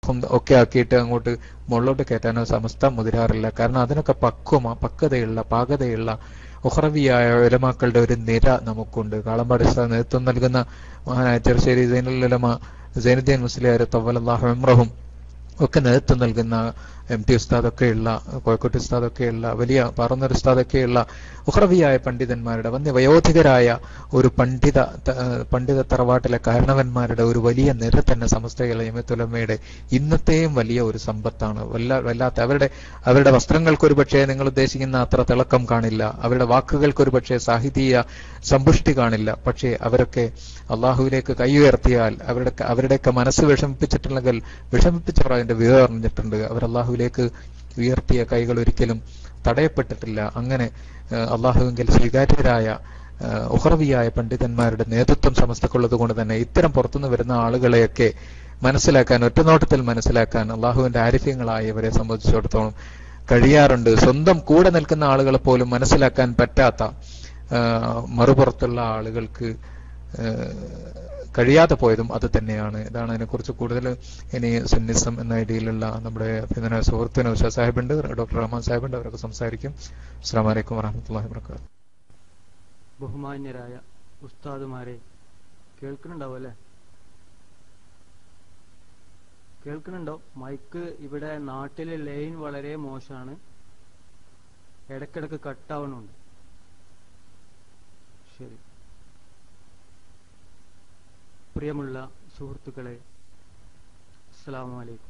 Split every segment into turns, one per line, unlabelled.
ഒക്കെ ആക്കിയിട്ട് അങ്ങോട്ട് മുകളിലോട്ട് കയറ്റാനോ സമസ്ത മുതിരാറില്ല കാരണം അതിനൊക്കെ പക്വമ പക്വതയുള്ള പാകതയുള്ള ഉഹ്റവിയായ ഉലമാക്കളുടെ ഒരു നിര നമുക്കുണ്ട് കാളമ്പാടി ഉസ്താദ് നേതൃത്വം നൽകുന്ന മഹാനായ ചെറുശ്ശേരി സൈനുൽ ഉലമ സൈനുദ്ദീൻ മുസ്ലിയാർ തവ്വലല്ലാഹു ഉംറഹും ഒക്കെ നേതൃത്വം നൽകുന്ന എം ടി ഉസ്താദൊക്കെയുള്ള കോഴിക്കോട്ട് ഉസ്താദൊക്കെയുള്ള വലിയ പാറന്നൂർ ഉസ്താദൊക്കെയുള്ള ഉഹ്റവിയായ പണ്ഡിതന്മാരുടെ വന്യ വയോധികരായ ഒരു പണ്ഡിത ത- പണ്ഡിത തറവാട്ടിലെ കാരണവന്മാരുടെ ഒരു വലിയ നിര തന്നെ സമസ്ത യമത്തുലമയുടെ ഇന്നത്തെയും വലിയ ഒരു സമ്പത്താണ് വല്ല വല്ലാത്ത അവരുടെ അവരുടെ വസ്ത്രങ്ങൾക്ക് ഒരു പക്ഷേ നിങ്ങൾ ഉദ്ദേശിക്കുന്ന അത്ര തിളക്കം കാണില്ല അവരുടെ വാക്കുകൾക്ക് ഒരു പക്ഷേ സാഹിതീയ സമ്പുഷ്ടി കാണില്ല പക്ഷേ അവരൊക്കെ അള്ളാഹുവിലേക്ക് കൈ ഉയർത്തിയാൽ അവരുടെ അവരുടെയൊക്കെ മനസ്സ് വിഷമിപ്പിച്ചിട്ടുണ്ടെങ്കിൽ വിഷമിപ്പിച്ചവർ അതിന്റെ വിവരം അറിഞ്ഞിട്ടുണ്ട് അവർ അള്ളാഹുവിലേക്ക് ഉയർത്തിയ കൈകൾ ഒരിക്കലും തടയപ്പെട്ടിട്ടില്ല അങ്ങനെ ഏഹ്, അള്ളാഹുവിങ്കിൽ സ്വീകാര്യരായ ഏഹ്, ഉഹ്റവിയായ പണ്ഡിതന്മാരുടെ നേതൃത്വം സമസ്തക്കുള്ളത് കൊണ്ട് തന്നെ ഇത്തരം പുറത്തുനിന്ന് വരുന്ന ആളുകളെയൊക്കെ മനസ്സിലാക്കാൻ ഒറ്റനോട്ടത്തിൽ മനസ്സിലാക്കാൻ അള്ളാഹുവിന്റെ ആരിഫ്യങ്ങളായവരെ സംബന്ധിച്ചിടത്തോളം കഴിയാറുണ്ട് സ്വന്തം കൂടെ നിൽക്കുന്ന ആളുകളെ പോലും മനസ്സിലാക്കാൻ പറ്റാത്ത ആ, മറുപുറത്തുള്ള ആളുകൾക്ക് ആ, കഴിയാതെ പോയതും അത് തന്നെയാണ് ഇതാണ് അതിനെക്കുറിച്ച് കൂടുതൽ ഇനി സുന്നിസം എന്ന ഐഡിയയിലുള്ള നമ്മുടെ പിന്നെ സുഹൃത്തിന് ഉഷ സാഹിബുണ്ട് ഡോക്ടർ റഹ്മാൻ സാഹിബുണ്ട് അവരൊക്കെ സംസാരിക്കും അസ്സാം വലൈക്കും വറഹമത്തല്ലാഹി വർക്കാത്തു
ബഹുമാന്യരായ ഉസ്താദുമാരെ കേൾക്കുന്നുണ്ടാവും അല്ലേ കേൾക്കുന്നുണ്ടോ മൈക്ക് ഇവിടെ നാട്ടിലെ ലൈൻ വളരെ മോശമാണ് ഇടക്കിടക്ക് കട്ടാവണുണ്ട് ശരി പ്രിയമുള്ള സുഹൃത്തുക്കളെ അസ്സലാമു അലൈക്കും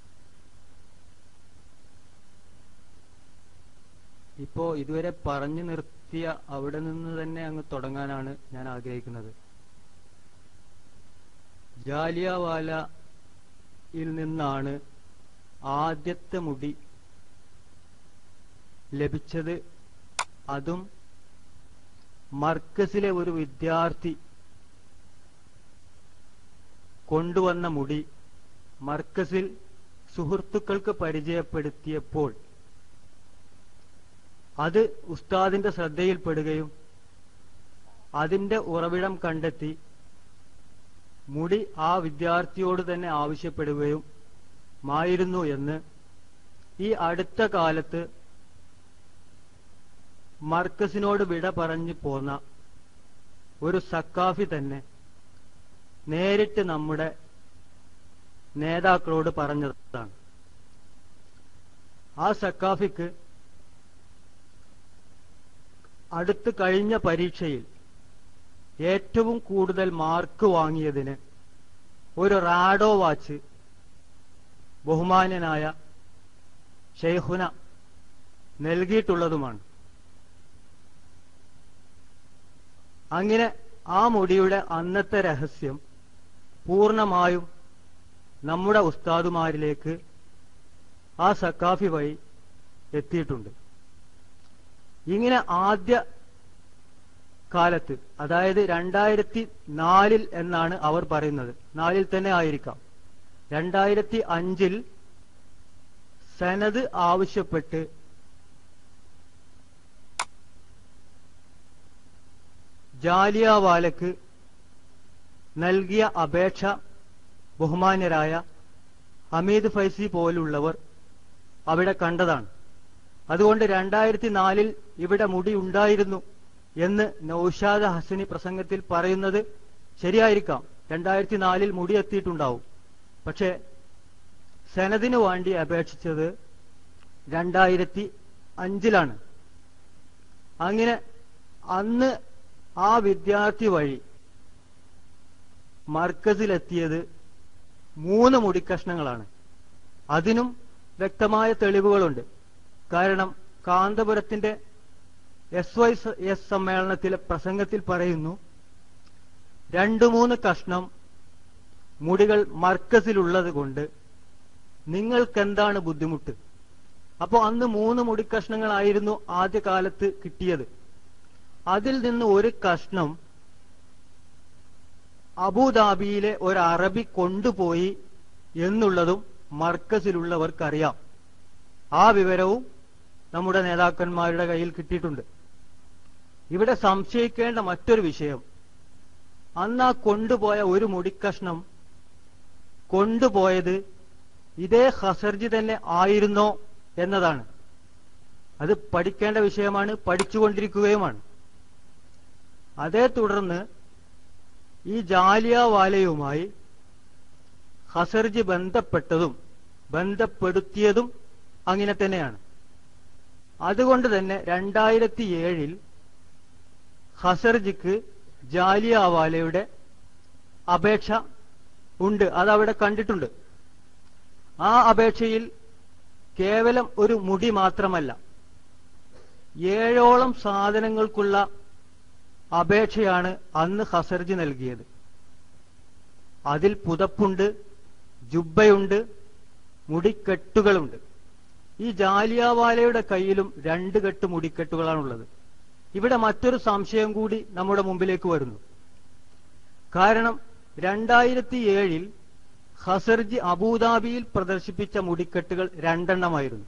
ഇപ്പോ ഇതുവരെ പറഞ്ഞു നിർത്തിയ അവിടെ നിന്ന് തന്നെ അങ്ങ് തുടങ്ങാനാണ് ഞാൻ ആഗ്രഹിക്കുന്നത് ജാലിയവാലയിൽ നിന്നാണ് ആദ്യത്തെ മുടി ലഭിച്ചത് അതും മർക്കസിലെ ഒരു വിദ്യാർത്ഥി കൊണ്ടുവന്ന മുടി മർക്കസിൽ സുഹൃത്തുക്കൾക്ക് പരിചയപ്പെടുത്തിയപ്പോൾ അത് ഉസ്താദിന്റെ ശ്രദ്ധയിൽപ്പെടുകയും അതിന്റെ ഉറവിടം കണ്ടെത്തി മുടി ആ വിദ്യാർത്ഥിയോട് തന്നെ ആവശ്യപ്പെടുകയും മായിരുന്നു എന്ന് ഈ അടുത്ത കാലത്ത് മർക്കസിനോട് വിട പറഞ്ഞു പോന്ന ഒരു സക്കാഫി തന്നെ നേരിട്ട് നമ്മുടെ നേതാക്കളോട് പറഞ്ഞതാണ് ആ സക്കാഫിക്ക് അടുത്ത് കഴിഞ്ഞ പരീക്ഷയിൽ ഏറ്റവും കൂടുതൽ മാർക്ക് വാങ്ങിയതിന് ഒരു റാഡോ വാച്ച് ബഹുമാന്യനായ ഷെയ്ഖുന നൽകിയിട്ടുള്ളതുമാണ് അങ്ങനെ ആ മുടിയുടെ അന്നത്തെ രഹസ്യം പൂർണ്ണമായും നമ്മുടെ ഉസ്താദുമാരിലേക്ക് ആ സക്കാഫി വഴി എത്തിയിട്ടുണ്ട് ഇങ്ങനെ ആദ്യ കാലത്ത് അതായത് രണ്ടായിരത്തി നാലിൽ എന്നാണ് അവർ പറയുന്നത് നാലിൽ തന്നെ ആയിരിക്കാം രണ്ടായിരത്തി അഞ്ചിൽ സനത് ആവശ്യപ്പെട്ട് ജാലിയാവാലക്ക് നൽകിയ അപേക്ഷ ബഹുമാന്യരായ ഹമീദ് ഫൈസി പോലുള്ളവർ അവിടെ കണ്ടതാണ് അതുകൊണ്ട് രണ്ടായിരത്തി നാലിൽ ഇവിടെ മുടി ഉണ്ടായിരുന്നു എന്ന് നൌഷാദ് ഹസനി പ്രസംഗത്തിൽ പറയുന്നത് ശരിയായിരിക്കാം രണ്ടായിരത്തി നാലിൽ മുടി എത്തിയിട്ടുണ്ടാവും പക്ഷേ സനദിനു വേണ്ടി അപേക്ഷിച്ചത് രണ്ടായിരത്തി അഞ്ചിലാണ് അങ്ങനെ അന്ന് ആ വിദ്യാർത്ഥി വഴി മർക്കസിലെത്തിയത് മൂന്ന് മുടിക്കഷ്ണങ്ങളാണ് അതിനും വ്യക്തമായ തെളിവുകളുണ്ട് കാരണം കാന്തപുരത്തിന്റെ എസ് വൈ എസ് സമ്മേളനത്തിലെ പ്രസംഗത്തിൽ പറയുന്നു രണ്ടു മൂന്ന് കഷ്ണം മുടികൾ മർക്കസിലുള്ളത് കൊണ്ട് നിങ്ങൾക്കെന്താണ് ബുദ്ധിമുട്ട് അപ്പോ അന്ന് മൂന്ന് മുടിക്കഷ്ണങ്ങളായിരുന്നു ആദ്യകാലത്ത് കിട്ടിയത് അതിൽ നിന്ന് ഒരു കഷ്ണം അബുദാബിയിലെ ഒരു അറബി കൊണ്ടുപോയി എന്നുള്ളതും മർക്കസിലുള്ളവർക്കറിയാം ആ വിവരവും നമ്മുടെ നേതാക്കന്മാരുടെ കയ്യിൽ കിട്ടിയിട്ടുണ്ട് ഇവിടെ സംശയിക്കേണ്ട മറ്റൊരു വിഷയം അന്ന് ആ കൊണ്ടുപോയ ഒരു മുടിക്കഷ്ണം കൊണ്ടുപോയത് ഇതേ ഖസർജി തന്നെ ആയിരുന്നോ എന്നതാണ് അത് പഠിക്കേണ്ട വിഷയമാണ് പഠിച്ചുകൊണ്ടിരിക്കുകയുമാണ് അതേ തുടർന്ന് ഈ ജാലിയാവാലയുമായി ഹസർജി ബന്ധപ്പെട്ടതും ബന്ധപ്പെടുത്തിയതും അങ്ങനെ തന്നെയാണ് അതുകൊണ്ട് തന്നെ രണ്ടായിരത്തി ഏഴിൽ ഹസർജിക്ക് ജാലിയാവാലയുടെ അപേക്ഷ ഉണ്ട് അതവിടെ കണ്ടിട്ടുണ്ട് ആ അപേക്ഷയിൽ കേവലം ഒരു മുടി മാത്രമല്ല ഏഴോളം സാധനങ്ങൾക്കുള്ള അപേക്ഷയാണ് അന്ന് ഹസർജി നൽകിയത് അതിൽ പുതപ്പുണ്ട് ജുബ്ബയുണ്ട് മുടിക്കെട്ടുകളുണ്ട് ഈ ജാലിയാവാലയുടെ കയ്യിലും രണ്ട് കെട്ട് മുടിക്കെട്ടുകളാണുള്ളത് ഇവിടെ മറ്റൊരു സംശയം കൂടി നമ്മുടെ മുമ്പിലേക്ക് വരുന്നു കാരണം രണ്ടായിരത്തി ഏഴിൽ ഹസർജി അബുദാബിയിൽ പ്രദർശിപ്പിച്ച മുടിക്കെട്ടുകൾ രണ്ടെണ്ണമായിരുന്നു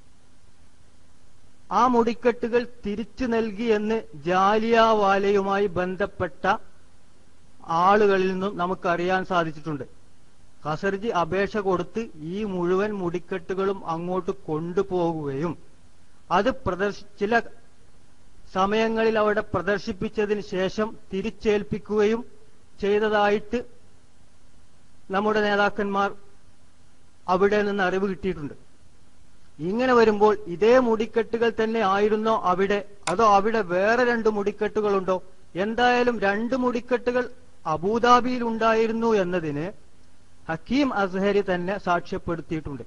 ആ മുടിക്കെട്ടുകൾ തിരിച്ചു നൽകിയെന്ന് ജാലിയാവാലയുമായി ബന്ധപ്പെട്ട ആളുകളിൽ നിന്നും നമുക്കറിയാൻ സാധിച്ചിട്ടുണ്ട് ഖസർജി അപേക്ഷ കൊടുത്ത് ഈ മുഴുവൻ മുടിക്കെട്ടുകളും അങ്ങോട്ട് കൊണ്ടുപോകുകയും അത് പ്രദർശി ചില സമയങ്ങളിൽ അവിടെ പ്രദർശിപ്പിച്ചതിന് ശേഷം തിരിച്ചേൽപ്പിക്കുകയും ചെയ്തതായിട്ട് നമ്മുടെ നേതാക്കന്മാർ അവിടെ നിന്ന് അറിവ് കിട്ടിയിട്ടുണ്ട് ഇങ്ങനെ വരുമ്പോൾ ഇതേ മുടിക്കെട്ടുകൾ തന്നെ ആയിരുന്നോ അവിടെ അതോ അവിടെ വേറെ രണ്ട് മുടിക്കെട്ടുകളുണ്ടോ എന്തായാലും രണ്ട് മുടിക്കെട്ടുകൾ അബുദാബിയിൽ ഉണ്ടായിരുന്നു എന്നതിന് ഹക്കീം അസ്ഹരി തന്നെ സാക്ഷ്യപ്പെടുത്തിയിട്ടുണ്ട്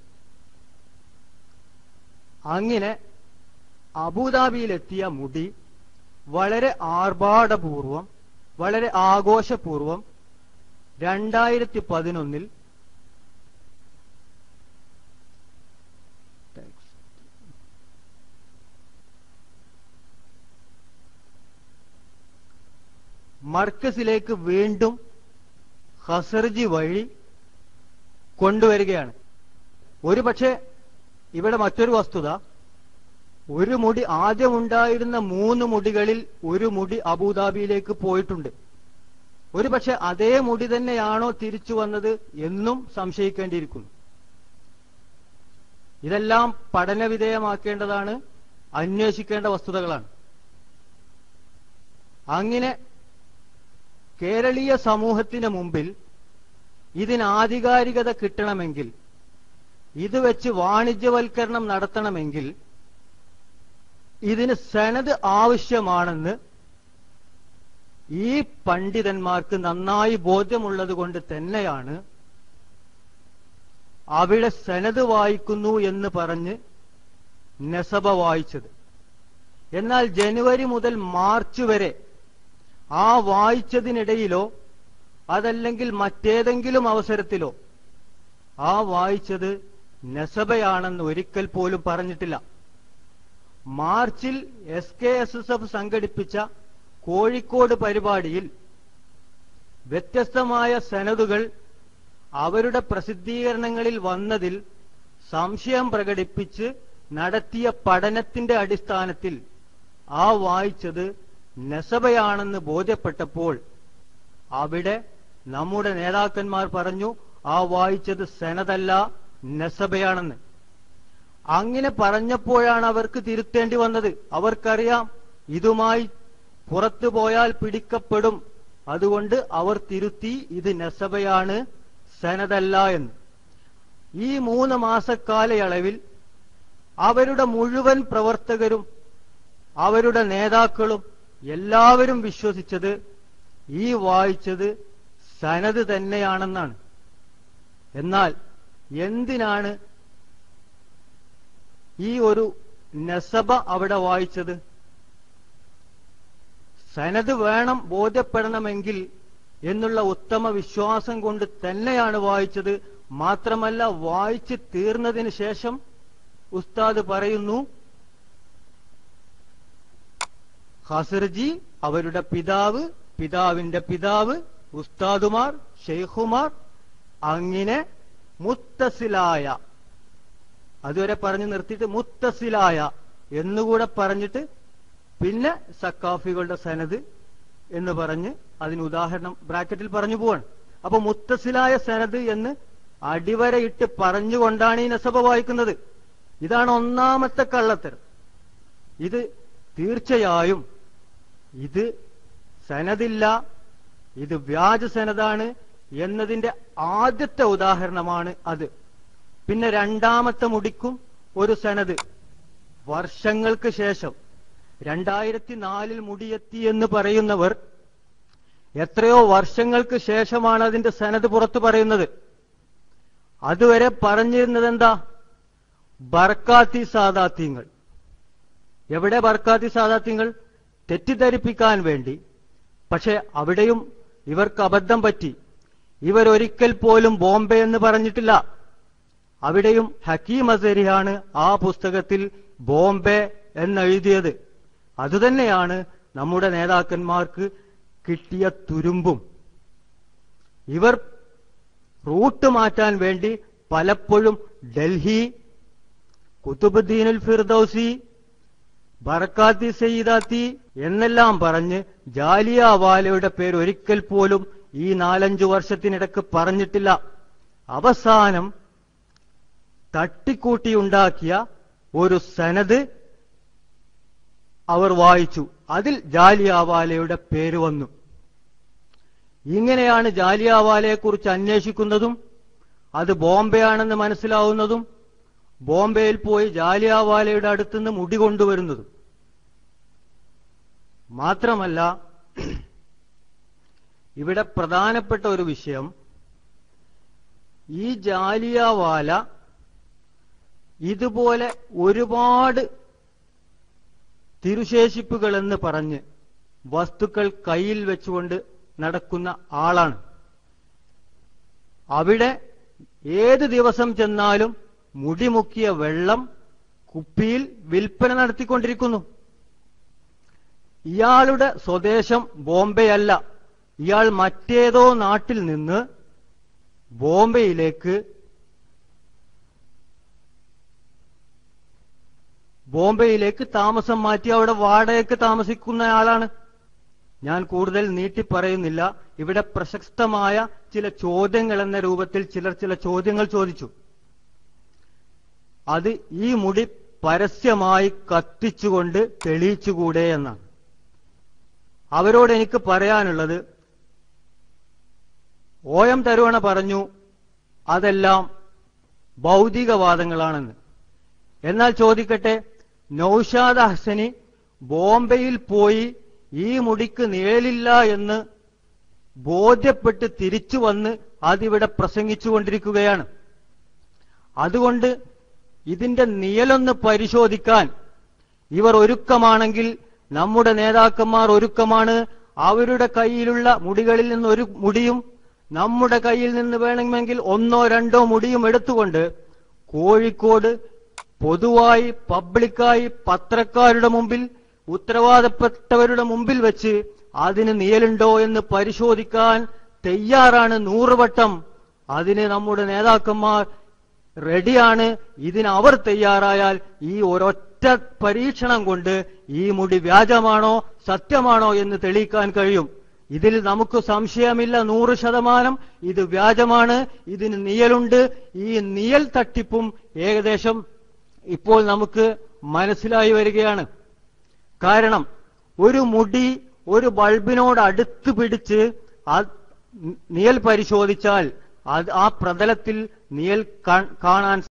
അങ്ങനെ അബുദാബിയിലെത്തിയ മുടി വളരെ ആർഭാടപൂർവം വളരെ ആഘോഷപൂർവം രണ്ടായിരത്തി പതിനൊന്നിൽ മർക്കസിലേക്ക് വീണ്ടും ഹസർജി വഴി കൊണ്ടുവരികയാണ് ഒരു പക്ഷേ ഇവിടെ മറ്റൊരു വസ്തുത ഒരു മുടി ആദ്യം ഉണ്ടായിരുന്ന മൂന്ന് മുടികളിൽ ഒരു മുടി അബുദാബിയിലേക്ക് പോയിട്ടുണ്ട് ഒരു പക്ഷെ അതേ മുടി തന്നെയാണോ തിരിച്ചു വന്നത് എന്നും സംശയിക്കേണ്ടിയിരിക്കുന്നു ഇതെല്ലാം പഠനവിധേയമാക്കേണ്ടതാണ് അന്വേഷിക്കേണ്ട വസ്തുതകളാണ് അങ്ങനെ കേരളീയ സമൂഹത്തിന് മുമ്പിൽ ഇതിന് ആധികാരികത കിട്ടണമെങ്കിൽ ഇത് വെച്ച് വാണിജ്യവൽക്കരണം നടത്തണമെങ്കിൽ ഇതിന് സനത് ആവശ്യമാണെന്ന് ഈ പണ്ഡിതന്മാർക്ക് നന്നായി ബോധ്യമുള്ളത് കൊണ്ട് തന്നെയാണ് അവിടെ സനത് വായിക്കുന്നു എന്ന് പറഞ്ഞ് നെസബ വായിച്ചത് എന്നാൽ ജനുവരി മുതൽ മാർച്ച് വരെ ആ വായിച്ചതിനിടയിലോ അതല്ലെങ്കിൽ മറ്റേതെങ്കിലും അവസരത്തിലോ ആ വായിച്ചത് നെസബയാണെന്ന് ഒരിക്കൽ പോലും പറഞ്ഞിട്ടില്ല മാർച്ചിൽ S K S S F സംഘടിപ്പിച്ച കോഴിക്കോട് പരിപാടിയിൽ വ്യത്യസ്തമായ സനതുകൾ അവരുടെ പ്രസിദ്ധീകരണങ്ങളിൽ വന്നതിൽ സംശയം പ്രകടിപ്പിച്ച് നടത്തിയ പഠനത്തിന്റെ അടിസ്ഥാനത്തിൽ ആ വായിച്ചത് നെസബയാണെന്ന് ബോധ്യപ്പെട്ടപ്പോൾ അവിടെ നമ്മുടെ നേതാക്കന്മാർ പറഞ്ഞു ആ വായിച്ചത് സെനതല്ല നെസബയാണെന്ന് അങ്ങനെ പറഞ്ഞപ്പോഴാണ് അവർക്ക് തിരുത്തേണ്ടി വന്നത് അവർക്കറിയാം ഇതുമായി പുറത്തു പോയാൽ പിടിക്കപ്പെടും അതുകൊണ്ട് അവർ തിരുത്തി ഇത് നെസബയാണ് സെനതല്ല എന്ന് ഈ മൂന്ന് മാസക്കാലയളവിൽ അവരുടെ മുഴുവൻ പ്രവർത്തകരും അവരുടെ നേതാക്കളും എല്ലാവരും വിശ്വസിച്ചത് ഈ വായിച്ചത് സനത് തന്നെയാണെന്നാണ് എന്നാൽ എന്തിനാണ് ഈ ഒരു നസബ അവിടെ വായിച്ചത് സനത് വേണം ബോധ്യപ്പെടണമെങ്കിൽ എന്നുള്ള ഉത്തമ വിശ്വാസം കൊണ്ട് തന്നെയാണ് വായിച്ചത് മാത്രമല്ല വായിച്ച് തീർന്നതിന് ശേഷം ഉസ്താദ് പറയുന്നു ഹസർജി അവരുടെ പിതാവ് പിതാവിന്റെ പിതാവ് ഉസ്താദുമാർ ഷെയ്ഖുമാർ അങ്ങനെ മുത്തസിലായ അതുവരെ പറഞ്ഞു നിർത്തിയിട്ട് മുത്തസിലായ എന്നുകൂടെ പറഞ്ഞിട്ട് പിന്നെ സക്കാഫികളുടെ സനത് എന്ന് പറഞ്ഞ് അതിന് ഉദാഹരണം ബ്രാക്കറ്റിൽ പറഞ്ഞു പോവാണ് അപ്പൊ മുത്തസിലായ സനത് എന്ന് അടിവരയിട്ട് പറഞ്ഞുകൊണ്ടാണ് ഈ നസബ വായിക്കുന്നത് ഇതാണ് ഒന്നാമത്തെ കള്ളത്തരം ഇത് തീർച്ചയായും ഇത് സനദില്ല ഇത് വ്യാജ സനദാണ് എന്നതിന്റെ ആദ്യത്തെ ഉദാഹരണമാണ് അത് പിന്നെ രണ്ടാമത്തെ മുടിക്കും ഒരു സനത് വർഷങ്ങൾക്ക് ശേഷം രണ്ടായിരത്തി നാലിൽ മുടിയെത്തി എന്ന് പറയുന്നവർ എത്രയോ വർഷങ്ങൾക്ക് ശേഷമാണ് അതിന്റെ സനത് പുറത്തു പറയുന്നത് അതുവരെ പറഞ്ഞിരുന്നത് എന്താ ബർക്കാത്തി സാദാത്യങ്ങൾ എവിടെ ബർക്കാത്തി സാദാത്യങ്ങൾ തെറ്റിദ്ധരിപ്പിക്കാൻ വേണ്ടി പക്ഷെ അവിടെയും ഇവർക്ക് അബദ്ധം പറ്റി ഇവരൊരിക്കൽ പോലും ബോംബെ എന്ന് പറഞ്ഞിട്ടില്ല അവിടെയും ഹക്കീം അസരിയാണ് ആ പുസ്തകത്തിൽ ബോംബെ എന്നെഴുതിയത് അതുതന്നെയാണ് നമ്മുടെ നേതാക്കന്മാർക്ക് കിട്ടിയ തുരുമ്പും ഇവർ റൂട്ട് മാറ്റാൻ വേണ്ടി പലപ്പോഴും ഡൽഹി കുത്തുബുദ്ദീനുൽ ഫിർദൌസി ബർക്കാത്തി സയ്യിദാത്തി എന്നെല്ലാം പറഞ്ഞ് ജാലിയ വാലയുടെ പേര് ഒരിക്കൽ പോലും ഈ നാലഞ്ചു വർഷത്തിനിടക്ക് പറഞ്ഞിട്ടില്ല അവസാനം തട്ടിക്കൂട്ടിയുണ്ടാക്കിയ ഒരു സനത് അവർ വായിച്ചു അതിൽ ജാലിയാവാലയുടെ പേര് വന്നു ഇങ്ങനെയാണ് ജാലിയാവാലയെക്കുറിച്ച് അന്വേഷിക്കുന്നതും അത് ബോംബെയാണെന്ന് മനസ്സിലാവുന്നതും ബോംബെയിൽ പോയി ജാലിയാവാലയുടെ അടുത്തുനിന്ന് മുടി കൊണ്ടുവരുന്നതും മാത്രമല്ല ഇവിടെ പ്രധാനപ്പെട്ട ഒരു വിഷയം ഈ ജാലിയാവാല ഇതുപോലെ ഒരുപാട് തിരുശേഷിപ്പുകൾ എന്ന് പറഞ്ഞ് വസ്തുക്കൾ കയ്യിൽ വെച്ചുകൊണ്ട് നടക്കുന്ന ആളാണ് അവിടെ ഏത് ദിവസം ചെന്നാലും മുടിമുക്കിയ വെള്ളം കുപ്പിയിൽ വിൽപ്പന നടത്തിക്കൊണ്ടിരിക്കുന്നു ഇയാളുടെ സ്വദേശം ബോംബെയല്ല ഇയാൾ മറ്റേതോ നാട്ടിൽ നിന്ന് ബോംബെയിലേക്ക് ബോംബെയിലേക്ക് താമസം മാറ്റി അവിടെ വാടകയ്ക്ക് താമസിക്കുന്ന ആളാണ് ഞാൻ കൂടുതൽ നീട്ടി പറയുന്നില്ല ഇവിടെ പ്രശസ്തമായ ചില ചോദ്യങ്ങൾ എന്ന രൂപത്തിൽ ചിലർ ചില ചോദ്യങ്ങൾ ചോദിച്ചു അത് ഈ മുടി പരസ്യമായി കത്തിച്ചുകൊണ്ട് തെളിയിച്ചുകൂടെ എന്നാണ് അവരോട് എനിക്ക് പറയാനുള്ളത് ഓ എം തരുവണ പറഞ്ഞു അതെല്ലാം ഭൗതികവാദങ്ങളാണെന്ന് എന്നാൽ ചോദിക്കട്ടെ നൌഷാദ് ഹസനി ബോംബെയിൽ പോയി ഈ മുടിക്ക് നിഴലില്ല എന്ന് ബോധ്യപ്പെട്ട് തിരിച്ചു വന്ന് അതിവിടെ പ്രസംഗിച്ചുകൊണ്ടിരിക്കുകയാണ് അതുകൊണ്ട് ഇതിന്റെ നിയലൊന്ന് പരിശോധിക്കാൻ ഇവർ ഒരുക്കമാണെങ്കിൽ നമ്മുടെ നേതാക്കന്മാർ ഒരുക്കമാണ് അവരുടെ കയ്യിലുള്ള മുടികളിൽ നിന്ന് ഒരു മുടിയും നമ്മുടെ കയ്യിൽ നിന്ന് വേണമെങ്കിൽ ഒന്നോ രണ്ടോ മുടിയും എടുത്തുകൊണ്ട് കോഴിക്കോട് പൊതുവായി പബ്ലിക്കായി പത്രക്കാരുടെ മുമ്പിൽ ഉത്തരവാദപ്പെട്ടവരുടെ മുമ്പിൽ വെച്ച് അതിന് നിയലുണ്ടോ എന്ന് പരിശോധിക്കാൻ തയ്യാറാണ് നൂറുവട്ടം അതിന് നമ്മുടെ നേതാക്കന്മാർ റെഡിയാണ് ഇതിന് അവർ തയ്യാറായാൽ ഈ ഒരൊറ്റ പരീക്ഷണം കൊണ്ട് ഈ മുടി വ്യാജമാണോ സത്യമാണോ എന്ന് തെളിയിക്കാൻ കഴിയും ഇതിൽ നമുക്ക് സംശയമില്ല നൂറ് ശതമാനം ഇത് വ്യാജമാണ് ഇതിന് നിയലുണ്ട് ഈ നിയൽ തട്ടിപ്പും ഏകദേശം ഇപ്പോൾ നമുക്ക് മനസ്സിലായി വരികയാണ് കാരണം ഒരു മുടി ഒരു ബൾബിനോട് അടുത്ത് പിടിച്ച് ആ നിയൽ പരിശോധിച്ചാൽ അത് ആ പ്രതലത്തിൽ നിയൽ കാണാൻ